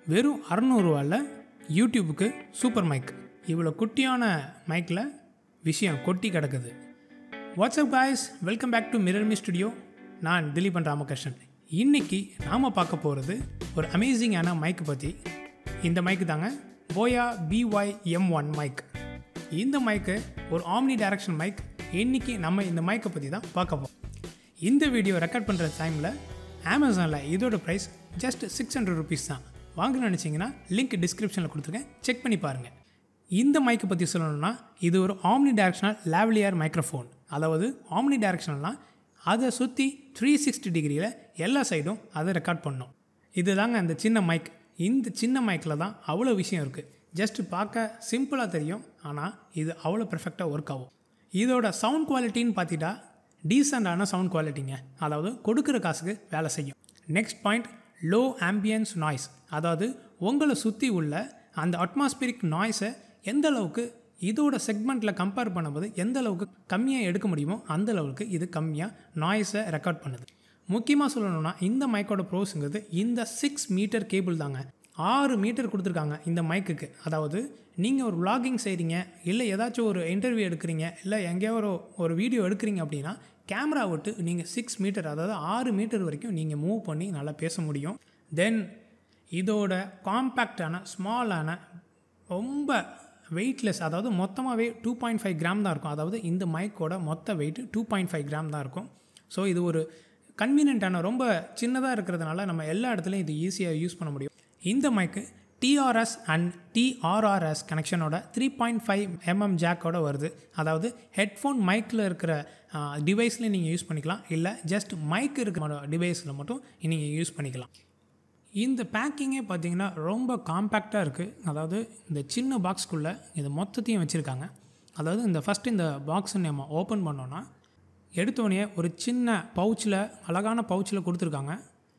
வெறும் அறநூறுவாவில் யூடியூபுக்கு super mic இவ்வளோ குட்டியான மைக்கில் விஷயம் கொட்டி கிடக்குது what's up guys welcome back to mirror me studio நான் திலீபன் ராமகிருஷ்ணன் இன்னைக்கு நாம் பார்க்க போகிறது ஒரு அமேசிங்கான மைக்கு பற்றி இந்த மைக்கு தாங்க போயா பிஒய் எம் ஒன் மைக் இந்த மைக்கு ஒரு ஆம்னி டைரக்ஷன் மைக் இன்னைக்கு நம்ம இந்த மைக்கை பற்றி தான் பார்க்க போகிறோம் இந்த வீடியோ ரெக்கார்ட் பண்ணுற டைமில் அமேசானில் இதோட price just six hundred rupees தான் வாங்கணும்னு நினச்சிங்கன்னா லிங்க் டிஸ்கிரிப்ஷனில் கொடுத்துருக்கேன் செக் பண்ணி பாருங்கள் இந்த மைக்கை பற்றி சொல்லணும்னா இது ஒரு ஆம்னி டைரக்ஷனல் லேவ்லியர் மைக்ரோஃபோன் அதாவது ஆம்னி டைரக்ஷனல்னால் அதை சுற்றி த்ரீ சிக்ஸ்டி டிகிரியில் எல்லா சைடும் அதை ரெக்கார்ட் பண்ணும் இதுதாங்க அந்த சின்ன மைக் இந்த சின்ன மைக்கில் தான் அவ்வளோ விஷயம் இருக்குது ஜஸ்ட் பார்க்க சிம்பிளாக தெரியும் ஆனால் இது அவ்வளோ பெர்ஃபெக்டாக ஒர்க் ஆகும் இதோட சவுண்ட் குவாலிட்டின்னு பார்த்திட்டா டீசெண்டான சவுண்ட் குவாலிட்டிங்க அதாவது கொடுக்குற காசுக்கு வேலை செய்யும் next point low ambience noise அதாவது உங்களை சுற்றி உள்ள அந்த அட்மாஸ்பிரிக் நாய்ஸை எந்த அளவுக்கு இதோட செக்மெண்ட்டில் கம்பேர் பண்ணும்போது எந்த அளவுக்கு கம்மியாக எடுக்க முடியுமோ அந்த அளவுக்கு இது கம்மியாக நாய்ஸை ரெக்கார்ட் பண்ணுது முக்கியமாக சொல்லணும்னா இந்த மைக்கோட ப்ரோஸுங்கிறது இந்த சிக்ஸ் மீட்டர் கேபிள் தாங்க ஆறு மீட்டர் கொடுத்துருக்காங்க இந்த மைக்குக்கு அதாவது நீங்கள் ஒரு vlogging செய்கிறீங்க இல்லை ஏதாச்சும் ஒரு இன்டர்வியூ எடுக்கிறீங்க இல்லை எங்கேயோ ஒரு ஒரு வீடியோ எடுக்கிறீங்க அப்படின்னா கேமரா விட்டு நீங்கள் சிக்ஸ் மீட்டர் அதாவது ஆறு மீட்டர் வரைக்கும் நீங்கள் மூவ் பண்ணி நல்லா பேச முடியும் தென் இதோட காம்பேக்டான ஸ்மாலான ரொம்ப வெயிட்லெஸ் அதாவது மொத்தமாகவே டூ பாயிண்ட் ஃபைவ் கிராம் தான் இருக்கும் அதாவது இந்த மைக்கோட மொத்த weight two point five gram தான் இருக்கும் ஸோ இது ஒரு கன்வீனியண்ட்டான ரொம்ப சின்னதாக இருக்கிறதுனால நம்ம எல்லா இடத்துலையும் இது ஈஸியாக யூஸ் பண்ண முடியும் இந்த மைக்கு டிஆர்எஸ் அண்ட் டிஆர்ஆர்எஸ் கனெக்ஷனோட த்ரீ பாயிண்ட் ஃபைவ் எம்எம் ஜாக்கோட வருது அதாவது ஹெட்ஃபோன் மைக்கில் இருக்கிற டிவைஸில் நீங்கள் யூஸ் பண்ணிக்கலாம் இல்லை ஜஸ்ட் மைக் இருக்கிற டிவைஸில் மட்டும் நீங்கள் யூஸ் பண்ணிக்கலாம் இந்த பேக்கிங்கே பார்த்தீங்கன்னா ரொம்ப காம்பேக்டாக இருக்குது அதாவது இந்த சின்ன பாக்ஸ்க்குள்ளே இது மொத்தத்தையும் வச்சுருக்காங்க அதாவது இந்த ஃபஸ்ட்டு இந்த பாக்ஸை நம்ம ஓப்பன் பண்ணோன்னா எடுத்தோடனே ஒரு சின்ன பவுச்சில் அழகான பவுச்சில் கொடுத்துருக்காங்க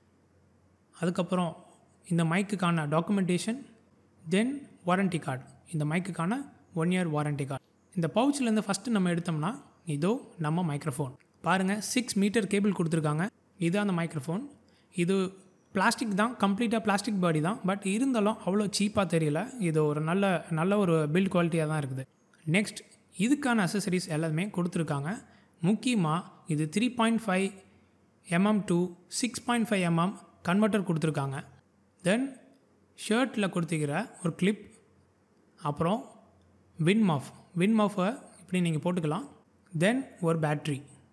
அதுக்கப்புறம் இந்த மைக்குக்கான டாக்குமெண்டேஷன் தென் வாரண்டி கார்டு இந்த மைக்குக்கான ஒன் இயர் வாரண்டி கார்டு இந்த பவுச்சிலேருந்து ஃபஸ்ட்டு நம்ம எடுத்தோம்னா இதோ நம்ம மைக்ரோஃபோன் பாருங்கள் சிக்ஸ் மீட்டர் கேபிள் கொடுத்துருக்காங்க இது அந்த மைக்ரோஃபோன் இது பிளாஸ்டிக் தான் கம்ப்ளீட்டாக பிளாஸ்டிக் பாடி தான் பட் இருந்தாலும் அவ்வளோ சீப்பாக தெரியல இது ஒரு நல்ல நல்ல ஒரு பில்ட் குவாலிட்டியாக தான் இருக்குது நெக்ஸ்ட் இதுக்கான அசசரிஸ் எல்லாமே கொடுத்துருக்காங்க முக்கியமாக இது three point five mm to six point five mm converter கொடுத்துருக்காங்க தென் ஷர்ட்டில் கொடுத்துக்கிற ஒரு கிளிப் அப்புறம் வின் மாஃப் வின் மாஃபை இப்படி நீங்கள் போட்டுக்கலாம் தென் ஒரு பேட்ரி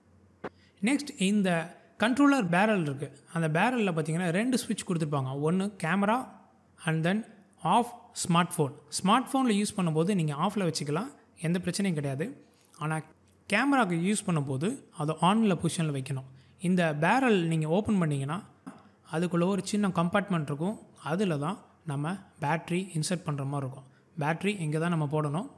நெக்ஸ்ட் இந்த கண்ட்ரோலர் பேரல் இருக்குது அந்த பேரலில் பார்த்தீங்கன்னா ரெண்டு ஸ்விட்ச் கொடுத்துருப்பாங்க ஒன்று camera and then off smart phone smart ஃபோனில் யூஸ் பண்ணும்போது நீங்கள் ஆஃபில் வச்சுக்கலாம் எந்த பிரச்சனையும் கிடையாது ஆனால் கேமராவுக்கு யூஸ் பண்ணும்போது அதை ஆனில் பொசிஷனில் வைக்கணும் இந்த பேரல் நீங்கள் ஓப்பன் பண்ணிங்கன்னா அதுக்குள்ளே ஒரு சின்ன கம்பார்ட்மெண்ட் இருக்கும் அதில் தான் நம்ம பேட்ரி இன்சர்ட் பண்ணுற மாதிரி இருக்கும் பேட்ரி இங்கே தான் நம்ம போடணும்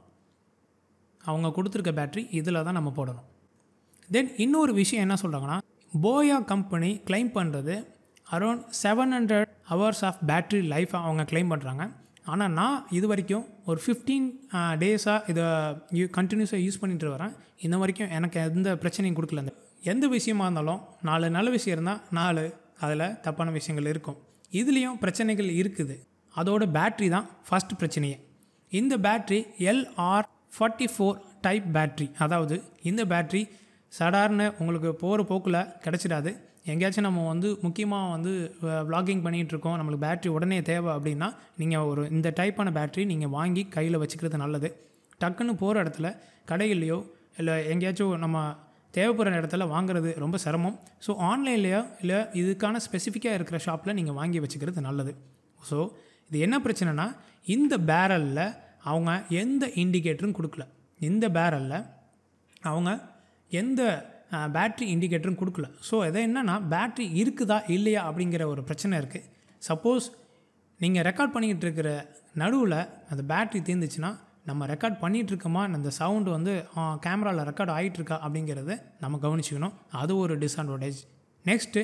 அவங்க கொடுத்துருக்க பேட்ரி இதில் தான் நம்ம போடணும் தென் இன்னொரு விஷயம் என்ன சொல்கிறாங்கன்னா போயா கம்பெனி கிளைம் பண்ணுறது around seven hundred hours of battery life அவங்க கிளைம் பண்ணுறாங்க ஆனால் நான் இது வரைக்கும் ஒரு ஃபிஃப்டீன் டேஸாக இதை யூ கண்டினியூஸாக யூஸ் பண்ணிட்டு வரேன் இன்ன வரைக்கும் எனக்கு எந்த பிரச்சனையும் கொடுக்கல இந்த எந்த விஷயமா இருந்தாலும் நாலு நல்ல விஷயம் இருந்தால் நாலு அதில் தப்பான விஷயங்கள் இருக்கும் இதுலேயும் பிரச்சனைகள் இருக்குது அதோட பேட்ரி தான் ஃபஸ்ட் பிரச்சனையே இந்த battery LR forty four type battery அதாவது இந்த பேட்ரி சடார்னு உங்களுக்கு போகிற போக்கில் கிடச்சிடாது எங்கேயாச்சும் நம்ம வந்து முக்கியமாக வந்து விளாகிங் பண்ணிகிட்டு இருக்கோம் நம்மளுக்கு பேட்ரி உடனே தேவை அப்படின்னா நீங்கள் ஒரு இந்த டைப்பான பேட்ரி நீங்கள் வாங்கி கையில் வச்சுக்கிறது நல்லது டக்குன்னு போகிற இடத்துல கடைகள்லையோ இல்லை எங்கேயாச்சும் நம்ம தேவைப்படுற இடத்துல வாங்குறது ரொம்ப சிரமம் ஸோ ஆன்லைன்லேயோ இல்லை இதுக்கான ஸ்பெசிஃபிக்காக இருக்கிற ஷாப்பில் நீங்கள் வாங்கி வச்சுக்கிறது நல்லது ஸோ இது என்ன பிரச்சனைனா இந்த பேரலில் அவங்க எந்த இண்டிகேட்டரும் கொடுக்கல இந்த பேரலில் அவங்க எந்த பேட்ரி இண்டிகேட்டரும் கொடுக்கல ஸோ இது என்னென்னா பேட்ரி இருக்குதா இல்லையா அப்படிங்கிற ஒரு பிரச்சனை இருக்குது சப்போஸ் நீங்கள் ரெக்கார்ட் பண்ணிக்கிட்டு இருக்கிற நடுவில் அந்த பேட்ரி தீர்ந்துச்சுன்னா நம்ம ரெக்கார்ட் பண்ணிகிட்டு இருக்கோமா அந்த சவுண்டு வந்து கேமராவில் ரெக்கார்ட் ஆகிட்டுருக்கா அப்படிங்கிறத நம்ம கவனிச்சுக்கணும் அது ஒரு டிஸ்அட்வான்டேஜ் நெக்ஸ்ட்டு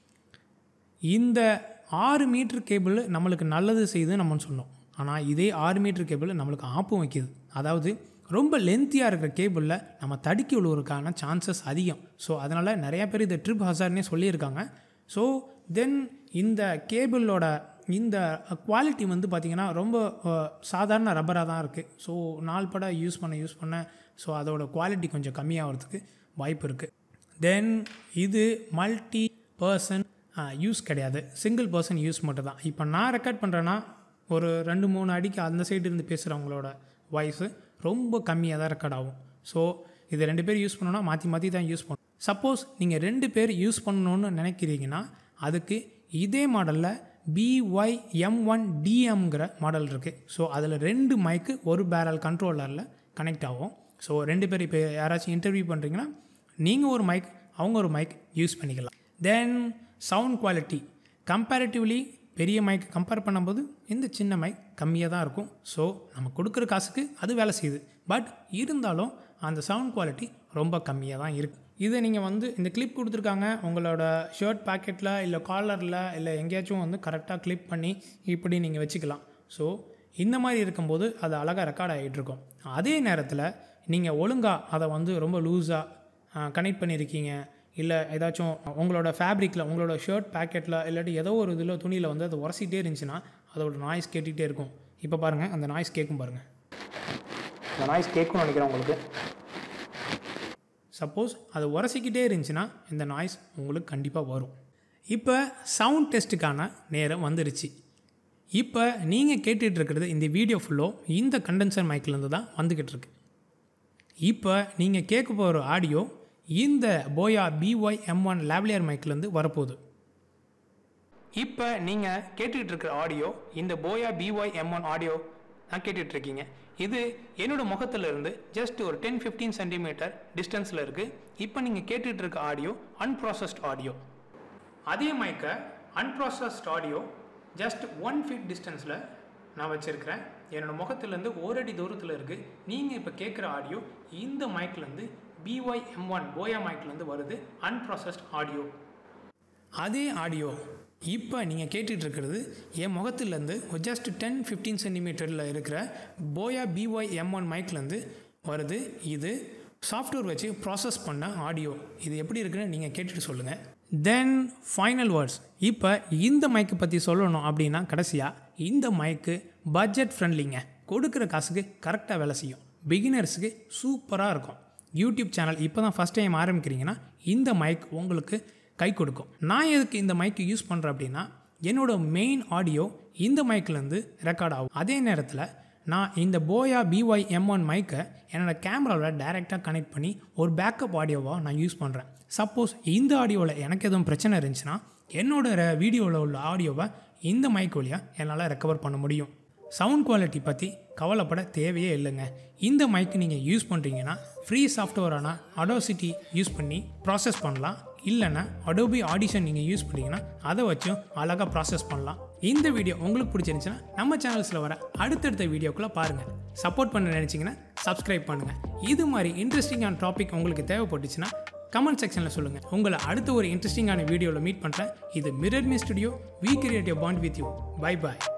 இந்த ஆறு மீட்ரு கேபிள் நம்மளுக்கு நல்லது செய்யுதுன்னு நம்ம சொன்னோம் ஆனால் இதே ஆறு மீட்ரு கேபிள் நம்மளுக்கு ஆப்பும் வைக்கிது அதாவது ரொம்ப லென்த்தியாக இருக்கிற கேபிளில் நம்ம தடுக்கி விழுவதற்கான சான்சஸ் அதிகம் ஸோ அதனால் நிறையா பேர் இதை ட்ரிப் ஹசார்னே சொல்லியிருக்காங்க ஸோ தென் இந்த கேபிளோட இந்த குவாலிட்டி வந்து பார்த்திங்கன்னா ரொம்ப அஹ், சாதாரண ரப்பராக தான் இருக்குது ஸோ நாள் பட யூஸ் பண்ண யூஸ் பண்ண ஸோ அதோட குவாலிட்டி கொஞ்சம் கம்மியாகிறதுக்கு வாய்ப்பு இருக்குது தென் இது மல்டி பர்சன் யூஸ் கிடையாது சிங்கிள் பர்சன் யூஸ் மட்டும் தான் இப்போ நான் ரெக்கார்ட் பண்ணுறேன்னா ஒரு ரெண்டு மூணு அடிக்கு அந்த சைடு இருந்து பேசுகிறவங்களோட வாய்ஸு ரொம்ப கம்மியாக தான் ரெக்கார்ட் ஆகும் ஸோ இது ரெண்டு பேர் யூஸ் பண்ணணும்னா மாற்றி மாற்றி தான் யூஸ் பண்ணணும் சப்போஸ் நீங்கள் ரெண்டு பேர் யூஸ் பண்ணணுன்னு நினைக்கிறீங்கன்னா அதுக்கு இதே மாடலில் பிஒய் எம் ஒன் டிஎம்ங்கிற மாடல் இருக்குது ஸோ அதில் ரெண்டு மைக்கு ஒரு பேரல் கண்ட்ரோலரில் கனெக்ட் ஆகும் ஸோ ரெண்டு பேர் இப்போ யாராச்சும் இன்டர்வியூ பண்ணுறீங்கன்னா நீங்கள் ஒரு மைக் அவங்க ஒரு மைக் யூஸ் பண்ணிக்கலாம் தென் சவுண்ட் குவாலிட்டி கம்பேரிட்டிவ்லி பெரிய மைக் கம்பேர் பண்ணும்போது இந்த சின்ன மைக் கம்மியாக தான் இருக்கும் ஸோ நம்ம கொடுக்குற காசுக்கு அது வேலை செய்யுது பட் இருந்தாலும் அந்த சவுண்ட் குவாலிட்டி ரொம்ப கம்மியாக தான் இருக்குது இதை நீங்கள் வந்து இந்த கிளிப் கொடுத்துருக்காங்க உங்களோட ஷர்ட் பாக்கெட்டில் இல்லை காலரில் இல்லை எங்கேயாச்சும் வந்து கரெக்டாக கிளிப் பண்ணி இப்படி நீங்கள் வச்சுக்கலாம் ஸோ இந்த மாதிரி இருக்கும்போது அது அழகாக ரெக்கார்ட் ஆகிட்டு இருக்கும் அதே நேரத்தில் நீங்கள் ஒழுங்காக அதை வந்து ரொம்ப லூஸாக கனெக்ட் பண்ணியிருக்கீங்க இல்லை ஏதாச்சும் உங்களோட ஃபேப்ரிக்கில் உங்களோட ஷர்ட் பேக்கெட்டில் இல்லாட்டி ஏதோ ஒரு இதில் துணியில் வந்து அது உரசிட்டே இருந்துச்சுன்னா அதோட நாய்ஸ் கேட்டுகிட்டே இருக்கும் இப்போ பாருங்கள் அந்த நாய்ஸ் கேட்கும் பாருங்கள் அந்த நாய்ஸ் கேட்கும்னு நினைக்கிறேன் உங்களுக்கு சப்போஸ் அது உரசிக்கிட்டே இருந்துச்சுன்னா இந்த நாய்ஸ் உங்களுக்கு கண்டிப்பாக வரும் இப்போ சவுண்ட் டெஸ்ட்டுக்கான நேரம் வந்துருச்சு இப்போ நீங்கள் கேட்டுட்டு இருக்கிறது இந்த வீடியோ ஃபுல்லோ இந்த கண்டென்சர் மைக்லேருந்து தான் வந்துக்கிட்டு இருக்கு இப்போ நீங்கள் கேட்க போகிற ஆடியோ இந்த Boya BY M one lavalier மைக்லேருந்து வரப்போகுது இப்போ நீங்கள் கேட்டுக்கிட்டு இருக்கிற ஆடியோ இந்த Boya BY M one audio நான் கேட்டுட்டு இருக்கீங்க இது என்னோட முகத்துல இருந்து ஜஸ்ட் ஒரு டென் ஃபிஃப்டீன் சென்டிமீட்டர் டிஸ்டன்ஸில் இருக்குது இப்போ நீங்கள் கேட்டுட்டு இருக்க ஆடியோ அன்ப்ராசஸ்ட் ஆடியோ அதே மைக்கை unprocessed audio just one feet டிஸ்டன்ஸில் நான் வச்சுருக்கிறேன் என்னோட முகத்துலேருந்து ஒரு அடி தூரத்தில் இருக்குது நீங்கள் இப்போ கேட்குற ஆடியோ இந்த மைக்லேருந்து பிஒய் எம் ஒன் போயா மைக்லேருந்து வருது அன்ப்ராசஸ்ட் ஆடியோ அதே ஆடியோ இப்போ நீங்கள் கேட்டுட்டு இருக்கிறது என் முகத்துலேருந்து ஜஸ்ட் டென் ஃபிஃப்டீன் சென்டிமீட்டரில் இருக்கிற போயா பிஒய் எம் ஒன் மைக்லேருந்து வருது இது சாஃப்ட்வேர் வச்சு ப்ராசஸ் பண்ண ஆடியோ இது எப்படி இருக்குன்னு நீங்கள் கேட்டுட்டு சொல்லுங்கள் தென் ஃபைனல் வேர்ட்ஸ் இப்போ இந்த மைக்கை பற்றி சொல்லணும் அப்படின்னா கடைசியாக இந்த மைக்கு பட்ஜெட் ஃப்ரெண்ட்லிங்க கொடுக்குற காசுக்கு கரெக்டாக வேலை செய்யும் பிகினர்ஸுக்கு சூப்பராக இருக்கும் யூடியூப் சேனல் இப்போ தான் ஃபஸ்ட் டைம் ஆரம்பிக்கிறீங்கன்னா இந்த மைக் உங்களுக்கு கை கொடுக்கும் நான் எதுக்கு இந்த மைக்கு யூஸ் பண்ணுறேன் அப்படின்னா என்னோட மெயின் ஆடியோ இந்த மைக்லேருந்து ரெக்கார்ட் ஆகும் அதே நேரத்தில் நான் இந்த போயா பிஒய் எம் ஒன் மைக்கை என்னோடய கேமராவில் டைரெக்டாக கனெக்ட் பண்ணி ஒரு பேக்கப் ஆடியோவாக நான் யூஸ் பண்ணுறேன் சப்போஸ் இந்த ஆடியோவில் எனக்கு எதுவும் பிரச்சனை இருந்துச்சுன்னா என்னோட வீடியோவில் உள்ள ஆடியோவை இந்த மைக் வழியாக என்னால் ரெக்கவர் பண்ண முடியும் சவுண்ட் குவாலிட்டி பற்றி கவலைப்பட தேவையே இல்லைங்க இந்த மைக் நீங்கள் யூஸ் பண்ணுறீங்கன்னா ஃப்ரீ சாஃப்ட்வேரான அடோசிட்டி யூஸ் பண்ணி ப்ராசஸ் பண்ணலாம் இல்லைன்னா அடோபி ஆடிஷன் நீங்கள் யூஸ் பண்ணீங்கன்னா அதை வச்சும் அழகாக ப்ராசஸ் பண்ணலாம் இந்த வீடியோ உங்களுக்கு பிடிச்சிருந்துச்சுன்னா நம்ம சேனல்ஸில் வர அடுத்தடுத்த வீடியோக்குள்ளே பாருங்கள் சப்போர்ட் பண்ண நினச்சிங்கன்னா சப்ஸ்கிரைப் பண்ணுங்கள் இது மாதிரி இன்ட்ரெஸ்டிங்கான டாபிக் உங்களுக்கு தேவைப்பட்டுச்சுன்னா கமெண்ட் செக்ஷனில் சொல்லுங்கள் உங்களை அடுத்த ஒரு இன்ட்ரெஸ்டிங்கான வீடியோவில் மீட் பண்ணுறேன் இது mirror me studio we create bond with you bye bye